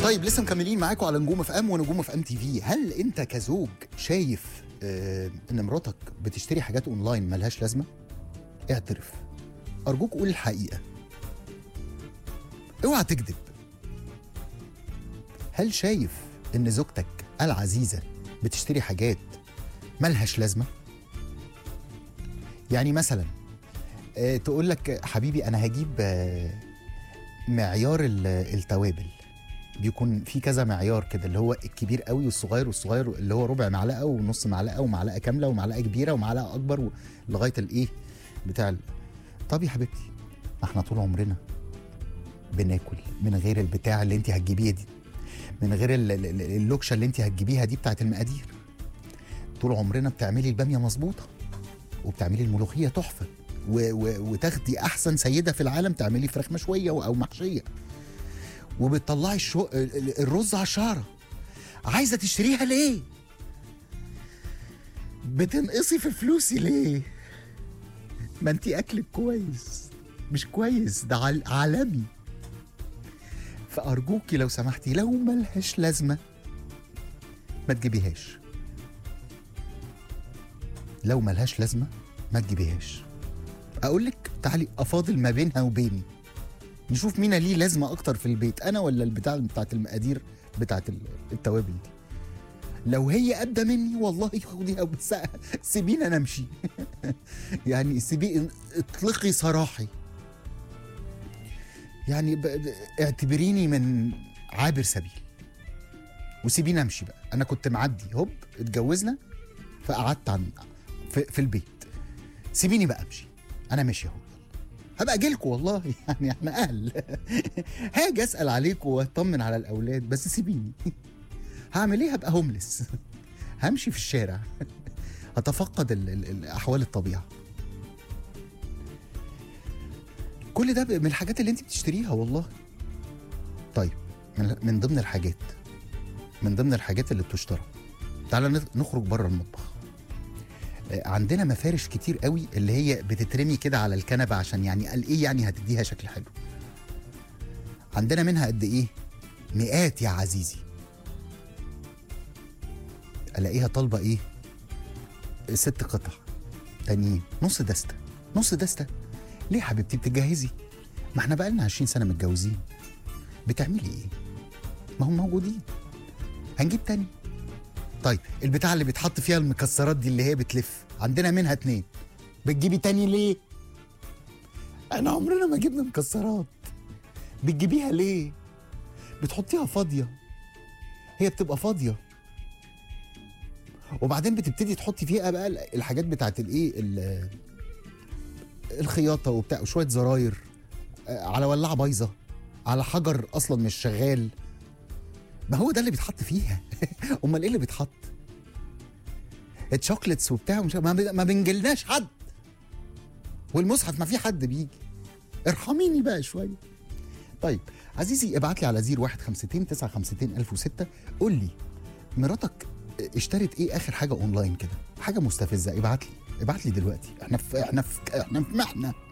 طيب لسه مكملين معاكم على نجوم اف ام ونجوم اف ام تي في هل انت كزوج شايف آه ان مراتك بتشتري حاجات اونلاين ملهاش لازمه اعترف ارجوك قول الحقيقه اوعى تكذب هل شايف ان زوجتك العزيزه بتشتري حاجات ملهاش لازمه يعني مثلا آه تقول لك حبيبي انا هجيب آه معيار ال- التوابل بيكون في كذا معيار كده اللي هو الكبير قوي والصغير والصغير اللي هو ربع معلقه ونص معلقه ومعلقه كامله ومعلقه كبيره ومعلقه اكبر و- لغايه الايه بتاع ال... طب يا حبيبتي ما احنا طول عمرنا بناكل من غير البتاع اللي انت هتجيبيها دي من غير ال- ال- ال- اللوكشه اللي انت هتجيبيها دي بتاعت المقادير طول عمرنا بتعملي الباميه مظبوطه وبتعملي الملوخيه تحفه و و وتاخدي احسن سيده في العالم تعملي فراخ مشويه و- او محشيه وبتطلعي الشو... ال- ال- الرز على الشعره عايزه تشتريها ليه بتنقصي في فلوسي ليه ما انت اكلك كويس مش كويس ده عال... عالمي فارجوكي لو سمحتي لو ملهاش لازمه ما تجيبيهاش لو ملهاش لازمه ما تجيبيهاش اقول لك تعالي افاضل ما بينها وبيني نشوف مين ليه لازمه اكتر في البيت انا ولا البتاع بتاعت المقادير بتاعت ال- التوابل دي لو هي قد مني والله خديها بس سيبيني انا امشي يعني سيبي اطلقي سراحي يعني ب... ب- اعتبريني من عابر سبيل وسيبيني امشي بقى انا كنت معدي هوب اتجوزنا فقعدت عن في, في البيت سيبيني بقى امشي انا ماشي اهو هبقى اجيلكوا والله يعني احنا اهل هاجي اسال عليكم واطمن على الاولاد بس سيبيني هعمل ايه هبقى هوملس همشي في الشارع هتفقد ال- ال- ال- احوال الطبيعه كل ده من الحاجات اللي انت بتشتريها والله طيب من, من ضمن الحاجات من ضمن الحاجات اللي بتشترى تعالى نخ- نخرج بره المطبخ آه، عندنا مفارش كتير قوي اللي هي بتترمي كده على الكنبه عشان يعني قال ايه يعني هتديها شكل حلو عندنا منها قد ايه مئات يا عزيزي الاقيها طالبه ايه ست قطع تانيين نص دستة نص دستة ليه يا حبيبتي بتجهزي ما احنا بقالنا 20 سنة متجوزين بتعملي ايه ما هم موجودين هنجيب تاني طيب البتاع اللي بيتحط فيها المكسرات دي اللي هي بتلف عندنا منها اتنين بتجيبي تاني ليه احنا عمرنا ما جبنا مكسرات بتجيبيها ليه بتحطيها فاضية هي بتبقى فاضية وبعدين بتبتدي تحطي فيها بقى الحاجات بتاعت الايه ال- الخياطه وبتاع وشويه زراير آه، على ولاعه بايظه على حجر اصلا مش شغال ما هو ده اللي بيتحط فيها امال ايه اللي بيتحط الشوكليتس وبتاع ومش ما, بي- ما بنجلناش حد والمصحف ما في حد بيجي ارحميني بقى شويه طيب عزيزي ابعت لي على 0152 952 1006 قول لي مراتك اشترت ايه اخر حاجه اونلاين كده حاجه مستفزه ابعت لي ابعت لي دلوقتي احنا في احنا في احنا في محنه